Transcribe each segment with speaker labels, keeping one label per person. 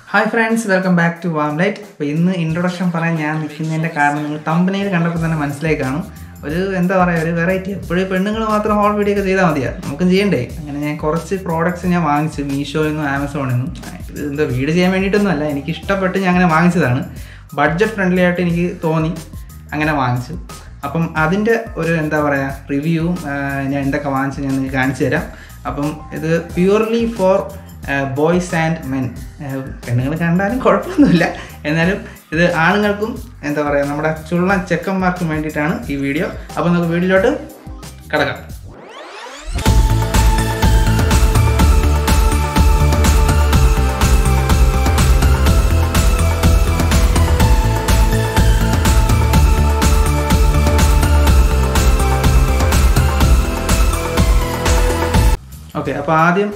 Speaker 1: Hi friends welcome back to warm light അപ്പോൾ ഇന്ന് introduction പറയാൻ ഞാൻ നിൽക്കുന്നതിൻ്റെ കാരണം നിങ്ങൾ തമ്പനയിൽ കണ്ടപ്പോൾ തന്നെ മനസ്സിലായി കാണും ഒരു എന്താ പറയുക ഒരു വെറൈറ്റി എപ്പോഴും പെണ്ണുങ്ങൾ മാത്രം ഹോൾ വീഡിയോ ഒക്കെ ചെയ്താൽ മതിയാ നമുക്കും ചെയ്യണ്ടേ അങ്ങനെ ഞാൻ കുറച്ച് പ്രോഡക്റ്റ്സ് ഞാൻ വാങ്ങിച്ചു മീഷോയിൽ നിന്നും ആമസോണിൽ നിന്നും ഇത് എന്താ വീട് ചെയ്യാൻ വേണ്ടിയിട്ടൊന്നും അല്ല എനിക്ക് ഇഷ്ടപ്പെട്ട് ഞാൻ അങ്ങനെ വാങ്ങിച്ചതാണ് ബഡ്ജറ്റ് ഫ്രണ്ട്ലി ആയിട്ട് എനിക്ക് തോന്നി അങ്ങനെ വാങ്ങിച്ചു അപ്പം അതിൻ്റെ ഒരു എന്താ പറയുക റിവ്യൂവും ഞാൻ എന്തൊക്കെ വാങ്ങിച്ചു ഞാൻ നിങ്ങൾക്ക് കാണിച്ചു തരാം അപ്പം ഇത് purely for boys and men പെണ്ണുങ്ങൾ കണ്ടാലും കുഴപ്പമൊന്നുമില്ല എന്നാലും ഇത് ആണുങ്ങൾക്കും എന്താ പറയുക നമ്മുടെ ചുള്ള ചെക്കന്മാർക്കും വേണ്ടിയിട്ടാണ് ഈ വീഡിയോ അപ്പോൾ നമുക്ക് വീഡിയോയിലോട്ട് കിടക്കാം ഓക്കെ അപ്പോൾ ആദ്യം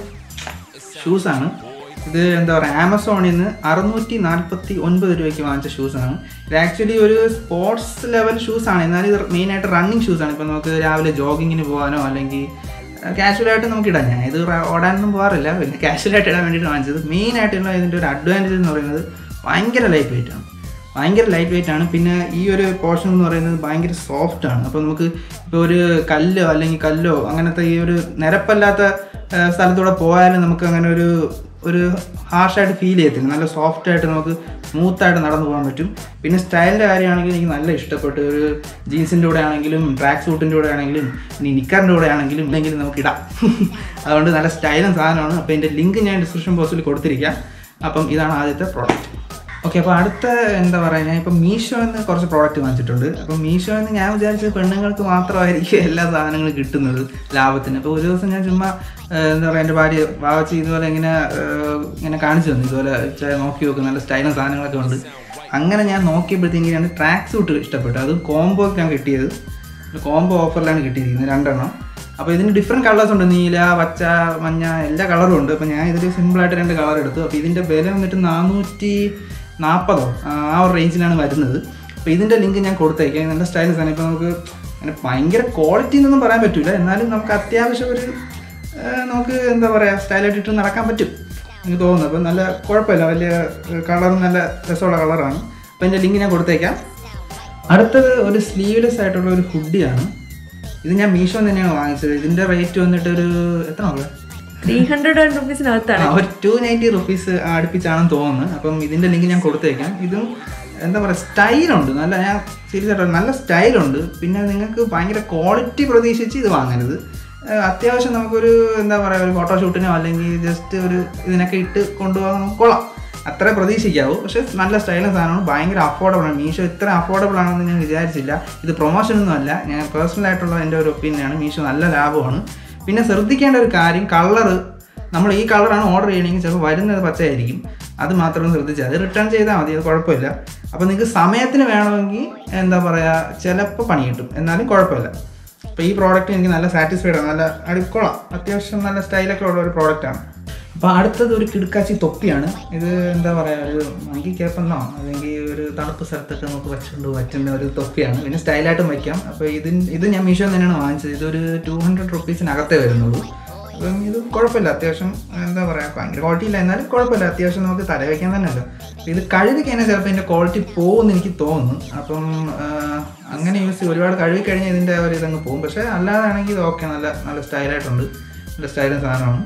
Speaker 1: ഷൂസാണ് ഇത് എന്താ പറയുക ആമസോണിൽ നിന്ന് അറുന്നൂറ്റി നാൽപ്പത്തി ഒൻപത് രൂപയ്ക്ക് വാങ്ങിച്ച ഷൂസാണ് ഇത് ആക്ച്വലി ഒരു സ്പോർട്സ് ലെവൽ ഷൂസാണ് എന്നാലും ഇത് മെയിനായിട്ട് റണ്ണിങ് ഷൂസാണ് ഇപ്പോൾ നമുക്ക് രാവിലെ ജോഗിങ്ങിന് പോകാനോ അല്ലെങ്കിൽ കാഷ്വലായിട്ട് നമുക്ക് ഇടാം ഞാൻ ഇത് റ- ഓടാനൊന്നും പോകാറില്ല പിന്നെ കാഷ്വലായിട്ട് ഇടാൻ വേണ്ടിയിട്ട് വാങ്ങിച്ചത് മെയിനായിട്ടുള്ള ഇതിൻ്റെ ഒരു അഡ്വാൻറ്റേജ് എന്ന് പറയുന്നത് ഭയങ്കര ലൈറ്റ് വെയിറ്റ് ആണ് ഭയങ്കര ലൈറ്റ് വെയിറ്റ് ആണ് പിന്നെ ഈ ഒരു പോർഷൻ എന്ന് പറയുന്നത് ഭയങ്കര സോഫ്റ്റ് ആണ് അപ്പോൾ നമുക്ക് ഇപ്പോൾ ഒരു കല്ലോ അല്ലെങ്കിൽ കല്ലോ അങ്ങനത്തെ ഈ ഒരു നിരപ്പല്ലാത്ത ആ, സ്ഥലത്തൂടെ പോയാലും നമുക്ക് അങ്ങനെ ഒരു ഒരു ഹാർഷായിട്ട് ഫീൽ ചെയ്യത്തില്ല നല്ല സോഫ്റ്റ് ആയിട്ട് നമുക്ക് സ്മൂത്തായിട്ട് നടന്നു പോകാൻ പറ്റും പിന്നെ സ്റ്റൈലിൻ്റെ കാര്യമാണെങ്കിൽ എനിക്ക് നല്ല ഇഷ്ടപ്പെട്ടു ഒരു ജീൻസിൻ്റെ കൂടെ ആണെങ്കിലും ട്രാക്ക് സൂട്ടിൻ്റെ കൂടെ ആണെങ്കിലും ഇനി നിക്കറിൻ്റെ കൂടെ ആണെങ്കിലും ഇല്ലെങ്കിലും നമുക്ക് ഇടാം അതുകൊണ്ട് നല്ല സ്റ്റൈലും സാധനമാണ് അപ്പോൾ ഇതിൻ്റെ ലിങ്ക് ഞാൻ ഡിസ്ക്രിപ്ഷൻ ബോക്സിൽ കൊടുത്തിരിക്കാം അപ്പം ഇതാണ് ആദ്യത്തെ പ്രോഡക്റ്റ് ഓക്കെ അപ്പോൾ അടുത്ത എന്താ പറയുക ഞാൻ ഇപ്പം മീഷോ എന്ന് കുറച്ച് പ്രോഡക്റ്റ് വാങ്ങിച്ചിട്ടുണ്ട് അപ്പം മീഷോ എന്ന് ഞാൻ വിചാരിച്ചത് പെണ്ണുങ്ങൾക്ക് മാത്രമായിരിക്കും എല്ലാ സാധനങ്ങളും കിട്ടുന്നത് ലാഭത്തിന് അപ്പോൾ ഒരു ദിവസം ഞാൻ ചുമ്മാ ആ, എന്താ പറയുക എൻ്റെ ഭാര്യ വാവച്ച് ഇതുപോലെ ഇങ്ങനെ ആ, ഇങ്ങനെ കാണിച്ചു തന്നു ഇതുപോലെ ചെ- നോക്കി നോക്കും നല്ല സ്റ്റൈലും സാധനങ്ങളൊക്കെ ഉണ്ട് അങ്ങനെ ഞാൻ നോക്കിയപ്പോഴത്തേക്ക് രണ്ട് ട്രാക്ക് സൂട്ട് ഇഷ്ടപ്പെട്ടു അത് കോംബോക്കാണ് കിട്ടിയത് കോംബോ ഓഫറിലാണ് കിട്ടിയിരിക്കുന്നത് രണ്ടെണ്ണം അപ്പോൾ ഇതിന് ഡിഫറെൻറ്റ് കളേഴ്സ് ഉണ്ട് നീല പച്ച മഞ്ഞ എല്ലാ കളറും ഉണ്ട് അപ്പോൾ ഞാൻ ഇതിൽ സിമ്പിളായിട്ട് രണ്ട് കളർ എടുത്തു അപ്പോൾ ഇതിൻ്റെ വില വന്നിട്ട് നാനൂറ്റി നാൽപ്പതോ ആ ഒരു റേഞ്ചിലാണ് വരുന്നത് അപ്പോൾ ഇതിൻ്റെ ലിങ്ക് ഞാൻ കൊടുത്തേക്കാം നല്ല സ്റ്റൈൽസ് ആണ് ഇപ്പോൾ നമുക്ക് അങ്ങനെ ഭയങ്കര ക്വാളിറ്റി എന്നൊന്നും പറയാൻ പറ്റില്ല എന്നാലും നമുക്ക് അത്യാവശ്യം ഒരു ആ, നമുക്ക് എന്താ പറയുക സ്റ്റൈലായിട്ട് ഇട്ട് നടക്കാൻ പറ്റും എനിക്ക് തോന്നുന്നു അപ്പോൾ നല്ല കുഴപ്പമില്ല വലിയ കളറും നല്ല രസമുള്ള കളറാണ് അപ്പോൾ ഇതിൻ്റെ ലിങ്ക് ഞാൻ കൊടുത്തേക്കാം അടുത്തത് ഒരു സ്ലീവ്ലെസ് ആയിട്ടുള്ള ഒരു ഹുഡിയാണ് ഇത് ഞാൻ മീഷോ തന്നെയാണ് വാങ്ങിച്ചത് ഇതിന്റെ റേറ്റ് വന്നിട്ട് ഒരു എത്ര ഉള്ളത്
Speaker 2: ത്രീ ഹൺഡ്രഡ് റുപ്പീസിനകത്താണ്
Speaker 1: ഒരു ടു നയൻറ്റി റുപ്പീസ് അടുപ്പിച്ചാണെന്ന് തോന്നുന്നത് അപ്പം ഇതിന്റെ ലിങ്ക് ഞാൻ കൊടുത്തേക്കാം ഇതും എന്താ പറയുക സ്റ്റൈലുണ്ട് നല്ല ഞാൻ സീരിയസ് ആയിട്ട് നല്ല സ്റ്റൈലുണ്ട് പിന്നെ നിങ്ങൾക്ക് ഭയങ്കര ക്വാളിറ്റി പ്രതീക്ഷിച്ച് ഇത് വാങ്ങരുത് ഏഹ് അത്യാവശ്യം നമുക്കൊരു എന്താ പറയുക ഒരു ഫോട്ടോഷൂട്ടിനോ അല്ലെങ്കിൽ ജസ്റ്റ് ഒരു ഇതിനൊക്കെ ഇട്ട് കൊണ്ടുപോകാൻ നമുക്ക് കൊള്ളാം അത്രേ പ്രതീക്ഷിക്കാവൂ പക്ഷെ നല്ല സ്റ്റൈലും സാധനമാണ് ഭയങ്കര അഫോർഡബിൾ ആണ് മീഷോ ഇത്ര അഫോർഡബിൾ ആണെന്ന് ഞാൻ വിചാരിച്ചില്ല ഇത് പ്രൊമോഷൻ ഒന്നും അല്ല ഞാൻ പേഴ്സണൽ ആയിട്ടുള്ള എൻ്റെ ഒരു ഒപ്പീനിയനാണ് മീഷോ നല്ല ലാഭമാണ് പിന്നെ ശ്രദ്ധിക്കേണ്ട ഒരു കാര്യം കളറ് നമ്മൾ ഈ കളറാണ് ഓർഡർ ചെയ്യണമെങ്കിൽ ചിലപ്പോൾ വരുന്നത് പച്ചയായിരിക്കും അത് മാത്രം ശ്രദ്ധിച്ചാൽ അത് റിട്ടേൺ ചെയ്താൽ മതി അത് കുഴപ്പമില്ല അപ്പോൾ നിങ്ങൾക്ക് സമയത്തിന് വേണമെങ്കിൽ എന്താ പറയുക ചിലപ്പോൾ പണി കിട്ടും എന്നാലും കുഴപ്പമില്ല അപ്പോൾ ഈ പ്രോഡക്റ്റ് എനിക്ക് നല്ല സാറ്റിസ്ഫൈഡ് ആണ് നല്ല അടിക്കൊള്ളാം അത്യാവശ്യം നല്ല സ്റ്റൈലൊക്കെ ഉള്ള ഒരു പ്രോഡക്റ്റാണ് അപ്പോൾ അടുത്തത് ഒരു കിടുക്കാച്ചി തൊപ്പിയാണ് ഇത് എന്താ പറയുക ഒരു മങ്കി കേപ്പെന്നോ അല്ലെങ്കിൽ ഒരു തണുപ്പ് സ്ഥലത്തൊക്കെ നമുക്ക് വെച്ചുകൊണ്ട് പറ്റുന്ന ഒരു തൊപ്പിയാണ് പിന്നെ സ്റ്റൈലായിട്ടും വയ്ക്കാം അപ്പോൾ ഇതിന് ഇത് ഞാൻ മീഷോ തന്നെയാണ് വാങ്ങിച്ചത് ഇതൊരു ടു ഹൺഡ്രഡ് റുപ്പീസിനകത്തേ വരുന്നുള്ളൂ അപ്പം ഇത് കുഴപ്പമില്ല അത്യാവശ്യം എന്താ പറയുക ഭയങ്കര ക്വാളിറ്റി ഇല്ല എന്നാലും കുഴപ്പമില്ല അത്യാവശ്യം നമുക്ക് തല വയ്ക്കാൻ തന്നെ അല്ലോ ഇത് കഴുകി കഴിഞ്ഞാൽ ചിലപ്പോൾ ഇതിൻ്റെ ക്വാളിറ്റി പോകുമെന്ന് എനിക്ക് തോന്നുന്നു അപ്പം ആ, അങ്ങനെ യൂസ് ചെയ്യും ഒരുപാട് കഴുകി കഴിഞ്ഞാൽ ഇതിൻ്റെ ഒരു ഇതങ്ങ് പോകും പക്ഷേ അല്ലാതാണെങ്കിൽ ഇത് ഓക്കെ നല്ല നല്ല സ്റ്റൈലായിട്ടുണ്ട് നല്ല സ്റ്റൈലും സാധനമാണ്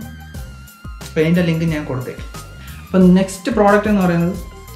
Speaker 1: അപ്പോൾ ഇതിൻ്റെ ലിങ്ക് ഞാൻ കൊടുത്തേക്കാം അപ്പം നെക്സ്റ്റ് പ്രോഡക്റ്റ് എന്ന് പറയുന്നത്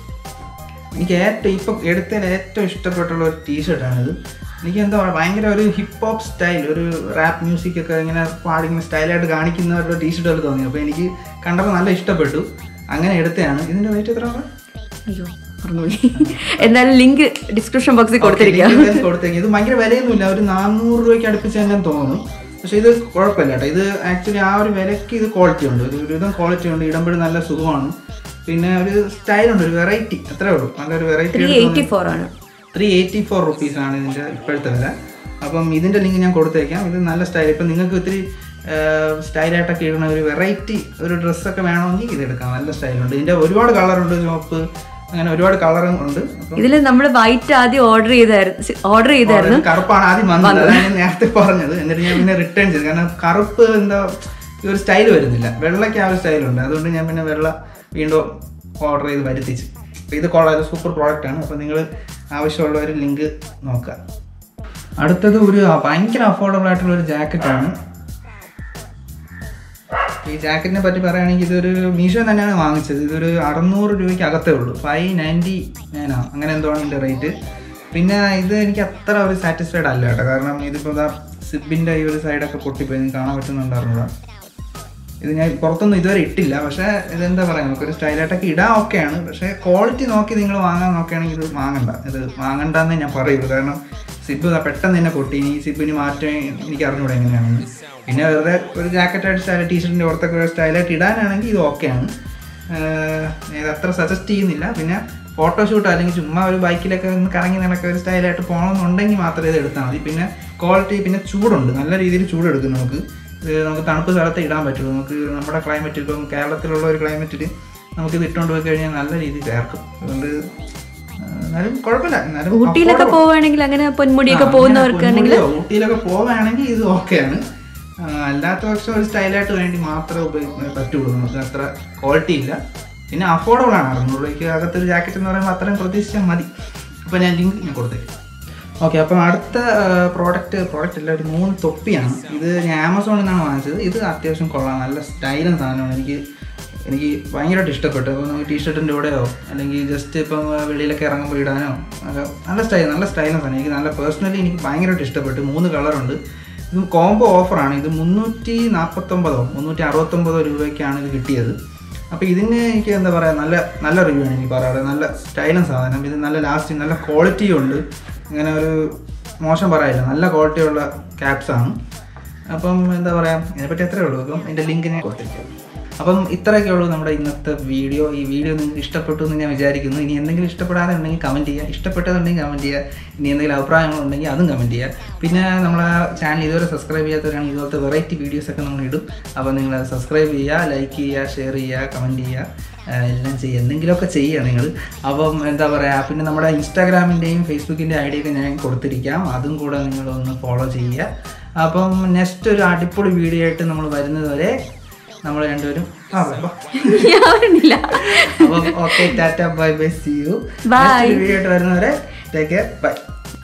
Speaker 1: എനിക്ക് ഏറ്റവും ഇപ്പം എടുത്തതിൽ ഏറ്റവും ഇഷ്ടപ്പെട്ടുള്ള ഒരു ടീഷർട്ടാണിത് എനിക്ക് എന്താ പറയുക ഭയങ്കര ഒരു ഹിപ്പ് ഹോപ്പ് സ്റ്റൈൽ ഒരു റാപ്പ് മ്യൂസിക് ഒക്കെ ഇങ്ങനെ പാടി ഇങ്ങനെ സ്റ്റൈലായിട്ട് കാണിക്കുന്ന ഒരു ടീഷർട്ട് പോലെ തോന്നി അപ്പോൾ എനിക്ക് കണ്ടപ്പോൾ നല്ല ഇഷ്ടപ്പെട്ടു അങ്ങനെ എടുത്തതാണ് ഇതിൻ്റെ റേറ്റ് എത്ര ആണ്
Speaker 2: അയ്യോ മറന്നുപോയി എന്തായാലും ലിങ്ക് ഡിസ്ക്രിപ്ഷൻ ബോക്സിൽ കൊടുത്തിരിക്കാം
Speaker 1: link എന്തായാലും കൊടുത്തേക്കാം ഇത് ഭയങ്കര വിലയൊന്നുമില്ല ഒരു നാനൂറ് രൂപയ്ക്ക് അടുപ്പിച്ച് തന്നെ തോന്നുന്നു പക്ഷേ ഇത് കുഴപ്പമില്ല കേട്ടോ ഇത് ആക്ച്വലി ആ ഒരു വിലയ്ക്ക് ഇത് ക്വാളിറ്റി ഉണ്ട് ഒരു ഒരുവിധം ക്വാളിറ്റി ഉണ്ട് ഇടുമ്പോഴും നല്ല സുഖമാണ് പിന്നെ ഒരു സ്റ്റൈലുണ്ട് ഒരു വെറൈറ്റി അത്രേ ഉള്ളൂ നല്ലൊരു
Speaker 2: ത്രീ
Speaker 1: വെറൈറ്റി
Speaker 2: എയ്റ്റി ഫോർ ആണ്
Speaker 1: ത്രീ എയ്റ്റി ഫോർ റുപ്പീസ് ആണ് ഇതിൻ്റെ ഇപ്പോഴത്തെ വില അപ്പം ഇതിൻ്റെ ലിങ്ക് ഞാൻ കൊടുത്തേക്കാം ഇത് നല്ല സ്റ്റൈൽ ഇപ്പം നിങ്ങൾക്ക് ഇത്തിരി സ്റ്റൈലായിട്ടൊക്കെ ഇടുന്ന ഒരു വെറൈറ്റി ഒരു ഡ്രസ്സൊക്കെ വേണമെങ്കിൽ ഇത് എടുക്കാം നല്ല സ്റ്റൈലുണ്ട് ഇതിൻ്റെ ഒരുപാട് കളറുണ്ട് ചുവപ്പ് അങ്ങനെ ഒരുപാട് കളറും ഉണ്ട് അപ്പം
Speaker 2: ഇതിൽ നമ്മൾ വൈറ്റ് ആദ്യം ഓർഡർ ചെയ്തായിരുന്നു ഓർഡർ ചെയ്തായിരുന്നു
Speaker 1: ഇത് കറുപ്പാണ് ആദ്യം വന്നത് അതാണ് ഞാൻ നേരത്തെ പറഞ്ഞത് എന്നിട്ട് ഞാൻ പിന്നെ റിട്ടേൺ ചെയ്തു കാരണം കറുപ്പ് എന്താ ഈ ഒരു സ്റ്റൈൽ വരുന്നില്ല വെള്ളയ്ക്ക് ആ ഒരു സ്റ്റൈലുണ്ട് അതുകൊണ്ട് ഞാൻ പിന്നെ വെള്ള വീണ്ടും ഓർഡർ ചെയ്ത് വരുത്തിച്ച് അപ്പോൾ ഇത് കൊള്ളാം ഇത് സൂപ്പർ പ്രോഡക്റ്റ് ആണ് അപ്പോൾ നിങ്ങൾ ആവശ്യമുള്ളവർ ലിങ്ക് നോക്കുക അടുത്തത് ഒരു ഭയങ്കര അഫോർഡബിൾ ആയിട്ടുള്ള ഒരു ജാക്കറ്റാണ് ഈ ജാക്കറ്റിനെ പറ്റി പറയുകയാണെങ്കിൽ ഇതൊരു മീഷോ തന്നെയാണ് വാങ്ങിച്ചത് ഇതൊരു അറുന്നൂറ് രൂപയ്ക്ക് അകത്തേ ഉള്ളൂ ഫൈവ് നയൻറ്റി നയനാ അങ്ങനെ എന്തോ ആണ് ഇതിൻ്റെ റേറ്റ് പിന്നെ ഇത് എനിക്ക് അത്ര ഒരു സാറ്റിസ്ഫൈഡ് അല്ല കേട്ടോ കാരണം ഇതിപ്പോൾ ഇതാ സിബിൻ്റെ ഈ ഒരു സൈഡൊക്കെ പൊട്ടിപ്പോയി നിങ്ങൾക്ക് കാണാൻ പറ്റുന്നുണ്ടായിരുന്നില്ല ഇത് ഞാൻ പുറത്തൊന്നും ഇതുവരെ ഇട്ടില്ല പക്ഷേ ഇതെന്താ പറയുക നമുക്കൊരു സ്റ്റൈലായിട്ടൊക്കെ ഇടാൻ ഓക്കെയാണ് പക്ഷേ ക്വാളിറ്റി നോക്കി നിങ്ങൾ വാങ്ങാൻ നോക്കുകയാണെങ്കിൽ ഇത് വാങ്ങണ്ട ഇത് വാങ്ങണ്ടെന്നേ ഞാൻ പറയുള്ളൂ കാരണം സിബ് ഇതാ പെട്ടെന്ന് തന്നെ പൊട്ടി ഈ സിബിന് മാറ്റം എനിക്ക് അറിഞ്ഞൂടെ എങ്ങനെയാണെന്ന് പിന്നെ വെറുതെ ഒരു ജാക്കറ്റ് സ്റ്റൈൽ ടീഷർട്ടിൻ്റെ പുറത്തൊക്കെ ഒരു സ്റ്റൈലായിട്ട് ഇടാനാണെങ്കിൽ ഇത് ഓക്കെയാണ് ഇത് അത്ര സജസ്റ്റ് ചെയ്യുന്നില്ല പിന്നെ ഫോട്ടോഷൂട്ട് അല്ലെങ്കിൽ ചുമ്മാ ഒരു ബൈക്കിലൊക്കെ ഒന്ന് കറങ്ങി നടക്കുക ഒരു സ്റ്റൈലായിട്ട് പോകണമെന്നുണ്ടെങ്കിൽ മാത്രമേ ഇത് എടുത്താൽ മതി പിന്നെ ക്വാളിറ്റി പിന്നെ ചൂടുണ്ട് നല്ല രീതിയിൽ ചൂടെടുക്കും നമുക്ക് ഇത് നമുക്ക് തണുപ്പ് സ്ഥലത്ത് ഇടാൻ പറ്റുള്ളൂ നമുക്ക് നമ്മുടെ ക്ലൈമറ്റിൽ ഇപ്പം കേരളത്തിലുള്ള ഒരു ക്ലൈമറ്റിൽ നമുക്കിത് ഇട്ടുകൊണ്ട് പോയി കഴിഞ്ഞാൽ നല്ല രീതിയിൽ ചേർക്കും അതുകൊണ്ട് ആ, എന്നാലും കുഴപ്പമില്ല എന്നാലും
Speaker 2: ഊട്ടിയിലൊക്കെ
Speaker 1: affordable.
Speaker 2: പോവുകയാണെങ്കിൽ അങ്ങനെ പൊന്മുടിയൊക്കെ
Speaker 1: ആ,
Speaker 2: പോകുന്നവർക്ക്
Speaker 1: അങ്ങനെ
Speaker 2: ആണെങ്കിൽ
Speaker 1: പൊന്മുടിയോ ഊട്ടിയിലൊക്കെ പോവുകയാണെങ്കിൽ ഇത് ഓക്കെയാണ് അല്ലാത്ത പക്ഷം ഒരു സ്റ്റൈലായിട്ട് വേണ്ടി മാത്രമേ ഉപയോഗിക്കാൻ പറ്റുള്ളൂ നമുക്ക് അത്ര ക്വാളിറ്റി ഇല്ല പിന്നെ അഫോർഡബിൾ ആണ് അറുന്നൂറ് രൂപയ്ക്ക് അകത്തൊരു ജാക്കറ്റ് എന്ന് പറയുമ്പോൾ അത്രയും പ്രതീക്ഷിച്ചാൽ മതി അപ്പോൾ ഞാൻ ലിങ്ക് ഞാൻ കൊടുത്തേക്കും ഓക്കെ അപ്പം അടുത്ത പ്രോഡക്റ്റ് പ്രോഡക്റ്റ് അല്ല ഒരു മൂന്ന് തൊപ്പിയാണ് ഇത് ഞാൻ ആമസോണിൽ നിന്നാണ് വാങ്ങിച്ചത് ഇത് അത്യാവശ്യം കൊള്ളാം നല്ല സ്റ്റൈലും സാധനമാണ് എനിക്ക് എനിക്ക് ഭയങ്കരമായിട്ട് ഇഷ്ടപ്പെട്ടു അപ്പോൾ നമുക്ക് ടീഷർട്ടിൻ്റെ കൂടെയോ അല്ലെങ്കിൽ ജസ്റ്റ് ഇപ്പം വെളിയിലൊക്കെ ഇറങ്ങുമ്പോൾ ഇടാനോ ഒക്കെ നല്ല സ്റ്റൈൽ നല്ല സ്റ്റൈലും സാധനം എനിക്ക് നല്ല പേഴ്സണലി എനിക്ക് ഭയങ്കരമായിട്ട് ഇഷ്ടപ്പെട്ടു മൂന്ന് കളറുണ്ട് ഇത് കോംബോ ഓഫറാണ് ഇത് മുന്നൂറ്റി നാൽപ്പത്തൊമ്പതോ മുന്നൂറ്റി അറുപത്തൊമ്പതോ രൂപയ്ക്കാണ് ഇത് കിട്ടിയത് അപ്പോൾ ഇതിന് എനിക്ക് എന്താ പറയുക നല്ല നല്ല റിവ്യൂ ആണ് എനിക്ക് പറയാറുള്ളത് നല്ല സ്റ്റൈലും സാധനം ഇത് നല്ല ലാസ്റ്റിങ് നല്ല ക്വാളിറ്റിയും ഉണ്ട് ഇങ്ങനെ ഒരു മോശം പറയില്ല നല്ല ക്വാളിറ്റിയുള്ള ക്യാപ്സാണ് അപ്പം എന്താ പറയുക ഇതിനെപ്പറ്റി എത്രയേ ഉള്ളൂ അപ്പം ഇതിൻ്റെ ലിങ്ക് ഞാൻ കൊടുത്തിരിക്കാം അപ്പം ഇത്രയൊക്കെ ഉള്ളൂ നമ്മുടെ ഇന്നത്തെ വീഡിയോ ഈ വീഡിയോ നിങ്ങൾക്ക് ഇഷ്ടപ്പെട്ടു എന്ന് ഞാൻ വിചാരിക്കുന്നു ഇനി എന്തെങ്കിലും ഇഷ്ടപ്പെടാതെ ഉണ്ടെങ്കിൽ കമൻറ്റ് ചെയ്യുക ഇഷ്ടപ്പെട്ടതുണ്ടെങ്കിൽ കമൻറ്റ് ചെയ്യുക ഇനി എന്തെങ്കിലും അഭിപ്രായങ്ങളുണ്ടെങ്കിൽ അതും കമൻറ്റ് ചെയ്യുക പിന്നെ നമ്മളെ ചാനൽ ഇതുവരെ സബ്സ്ക്രൈബ് ചെയ്യാത്തവരാണെങ്കിൽ ഇതുപോലത്തെ വെറൈറ്റി വീഡിയോസൊക്കെ നമ്മൾ ഇടും അപ്പോൾ നിങ്ങൾ സബ്സ്ക്രൈബ് ചെയ്യുക ലൈക്ക് ചെയ്യുക ഷെയർ ചെയ്യുക കമൻറ്റ് ചെയ്യുക ആ, എല്ലാം ചെയ്യുക എന്തെങ്കിലുമൊക്കെ ചെയ്യുക നിങ്ങൾ അപ്പം എന്താ പറയുക പിന്നെ നമ്മുടെ ഇൻസ്റ്റാഗ്രാമിൻ്റെയും ഫേസ്ബുക്കിൻ്റെ ഐ ഡിയൊക്കെ ഞാൻ കൊടുത്തിരിക്കാം അതും കൂടെ നിങ്ങളൊന്ന് ഫോളോ ചെയ്യുക അപ്പം നെക്സ്റ്റ് ഒരു അടിപൊളി വീഡിയോ ആയിട്ട് നമ്മൾ വരുന്നത് വരെ നമ്മൾ രണ്ടുപേരും ആ ബൈ ബൈ
Speaker 2: ഞാൻ പറഞ്ഞില്ല
Speaker 1: അപ്പം ഓക്കെ ടാറ്റ bye bye see you
Speaker 2: Bye.
Speaker 1: Video ആയിട്ട് വരുന്നവരെ ടേക്ക് കെയർ ബൈ